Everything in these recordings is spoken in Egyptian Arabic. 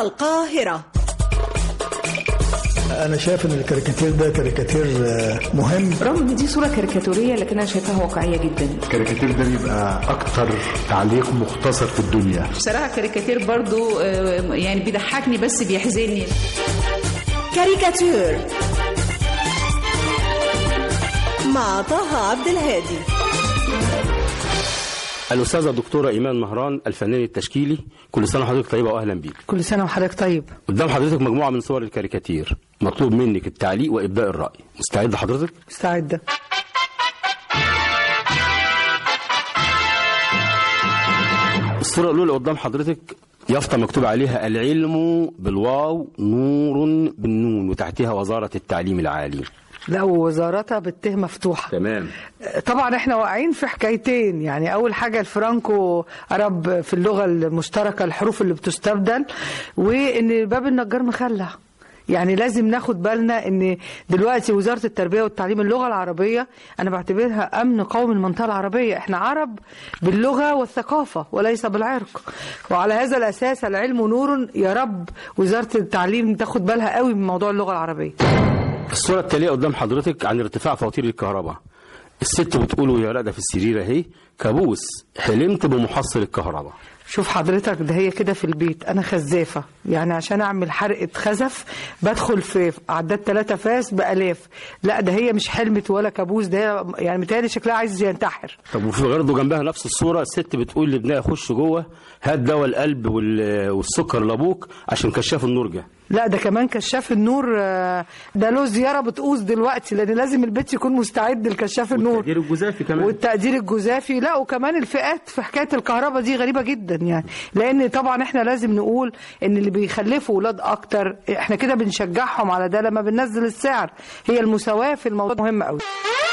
القاهرة انا شايف ان الكاريكاتير ده كاريكاتير آه، مهم رغم ان دي صوره كاريكاتوريه لكن انا شايفاها واقعيه جدا الكاريكاتير ده بيبقى اكتر تعليق مختصر في الدنيا بصراحة كاريكاتير برضو آه، يعني بيضحكني بس بيحزنني كاريكاتير مع طه عبد الهادي الأستاذة الدكتورة إيمان مهران الفنان التشكيلي كل سنة وحضرتك طيبة وأهلا بيك كل سنه وحضرتك طيب قدام حضرتك مجموعة من صور الكاريكاتير مطلوب منك التعليق وإبداء الرأي مستعد حضرتك؟ مستعده الصورة الأولى قدام حضرتك يافطة مكتوب عليها العلم بالواو نور بالنون وتحتها وزارة التعليم العالي لا ووزارتها بالته مفتوحه تمام طبعا احنا واقعين في حكايتين يعني اول حاجه الفرانكو عرب في اللغه المشتركه الحروف اللي بتستبدل وان باب النجار مخلع يعني لازم ناخد بالنا ان دلوقتي وزاره التربيه والتعليم اللغه العربيه انا بعتبرها امن قومي المنطقه العربيه احنا عرب باللغه والثقافه وليس بالعرق وعلى هذا الاساس العلم نور يا رب وزاره التعليم تاخد بالها قوي من موضوع اللغه العربيه الصورة التالية قدام حضرتك عن ارتفاع فواتير الكهرباء الست بتقول وهي راقدة في السرير اهي كابوس حلمت بمحصل الكهرباء شوف حضرتك ده هي كده في البيت انا خزافه يعني عشان اعمل حرقه خزف بدخل في عداد ثلاثة فاس بالاف لا ده هي مش حلمت ولا كابوس ده هي يعني متهيألي شكلها عايز ينتحر طب وفي برضه جنبها نفس الصورة الست بتقول لابنها خش جوه هات دواء القلب وال- والسكر لابوك عشان كشاف النور جه لا ده كمان كشاف النور آه، ده له زياره بتقوس دلوقتي لان لازم البيت يكون مستعد لكشاف النور والتقدير الجزافي كمان والتقدير الجزافي لا وكمان الفئات في حكايه الكهرباء دي غريبه جدا يعني لان طبعا احنا لازم نقول ان اللي بيخلفوا اولاد اكتر احنا كده بنشجعهم على ده لما بننزل السعر هي المساواه في الموضوع مهم قوي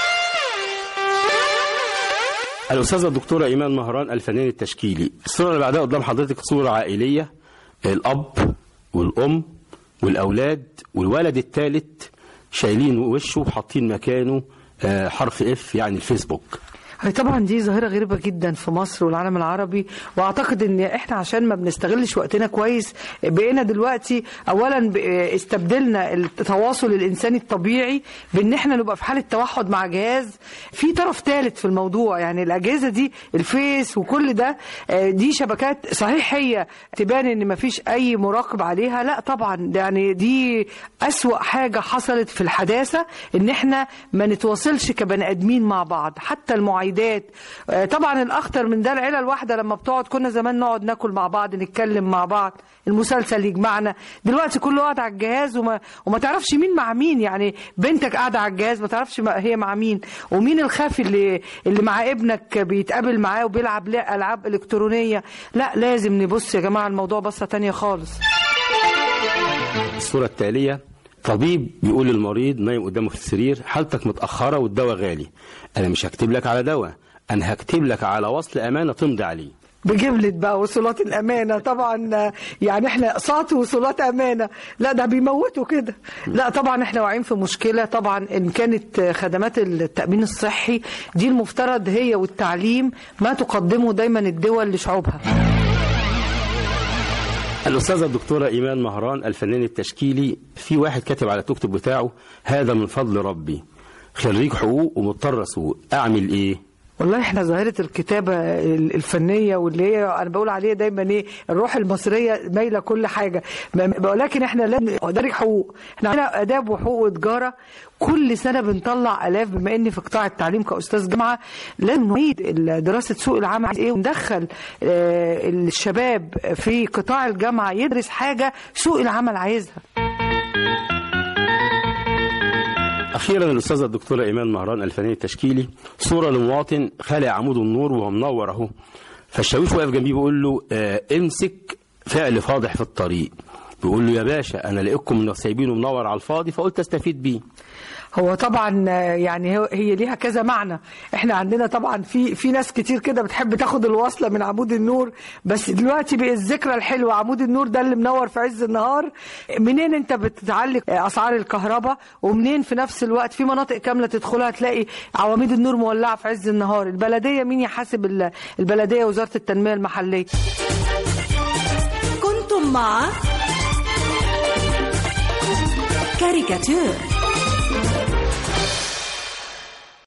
الأستاذة الدكتورة إيمان مهران الفنان التشكيلي الصورة اللي بعدها قدام حضرتك صورة عائلية الأب والأم والأولاد والولد الثالث شايلين وشه وحاطين مكانه آه، حرف اف يعني الفيسبوك هي طبعا دي ظاهرة غريبة جدا في مصر والعالم العربي واعتقد ان احنا عشان ما بنستغلش وقتنا كويس بقينا دلوقتي اولا ب- استبدلنا التواصل الانساني الطبيعي بان احنا نبقى في حالة توحد مع جهاز في طرف ثالث في الموضوع يعني الاجهزة دي الفيس وكل ده آه، دي شبكات صحيح هي تبان ان ما فيش اي مراقب عليها لا طبعا ده يعني دي اسوأ حاجة حصلت في الحداثة ان احنا ما نتواصلش كبني ادمين مع بعض حتى المعايدات آه، طبعا الاخطر من ده العيله الواحده لما بتقعد كنا زمان نقعد ناكل مع بعض نتكلم مع بعض المسلسل يجمعنا دلوقتي كله قاعد على الجهاز وما وما تعرفش مين مع مين يعني بنتك قاعده على الجهاز ما تعرفش ما- هي مع مين ومين الخافي اللي اللي مع ابنك بيتقابل معاه وبيلعب لا- العاب الكترونيه لا لازم نبص يا جماعه الموضوع بصه تانية خالص الصورة التالية طبيب بيقول للمريض نايم قدامه في السرير حالتك متأخرة والدواء غالي أنا مش هكتب لك على دواء أنا هكتب لك على وصل أمانة تمضي عليه بجملة بقى وصولات الأمانة طبعا آه، يعني احنا اقساط وصولات أمانة لا ده بيموتوا كده لا طبعا احنا واقعين في مشكلة طبعا إن كانت آه، خدمات التأمين الصحي دي المفترض هي والتعليم ما تقدمه دايما الدول لشعوبها الأستاذة الدكتورة إيمان مهران الفنان التشكيلي في واحد كاتب على التوك توك بتاعه هذا من فضل ربي خريج حقوق ومضطر أسوق أعمل إيه؟ والله احنا ظاهرة الكتابة الفنية واللي هي انا بقول عليها دايما ايه الروح المصرية مايلة كل حاجة ما- ولكن احنا لازم ندرك حقوق احنا عندنا اداب وحقوق وتجارة كل سنة بنطلع الاف بما اني في قطاع التعليم كاستاذ جامعة لازم نعيد دراسة سوق العمل عايز ايه وندخل آه، الشباب في قطاع الجامعة يدرس حاجة سوق العمل عايزها أخيرا الأستاذة الدكتورة إيمان مهران الفنان التشكيلي صورة لمواطن خالع عمود النور وهو منور أهو فالشاويش واقف جنبيه بيقول له آه امسك فعل فاضح في الطريق بيقول له يا باشا أنا لقيتكم سايبينه منور على الفاضي فقلت أستفيد بيه هو طبعا آه، يعني هو- هي ليها كذا معنى احنا عندنا طبعا في في ناس كتير كده بتحب تاخد الوصله من عمود النور بس دلوقتي بقى الذكرى الحلوه عمود النور ده اللي منور في عز النهار منين انت بتتعلق آه، اسعار الكهرباء ومنين في نفس الوقت في مناطق كامله تدخلها تلاقي عواميد النور مولعه في عز النهار البلديه مين يحاسب ال- البلديه وزاره التنميه المحليه كنتم مع كاريكاتير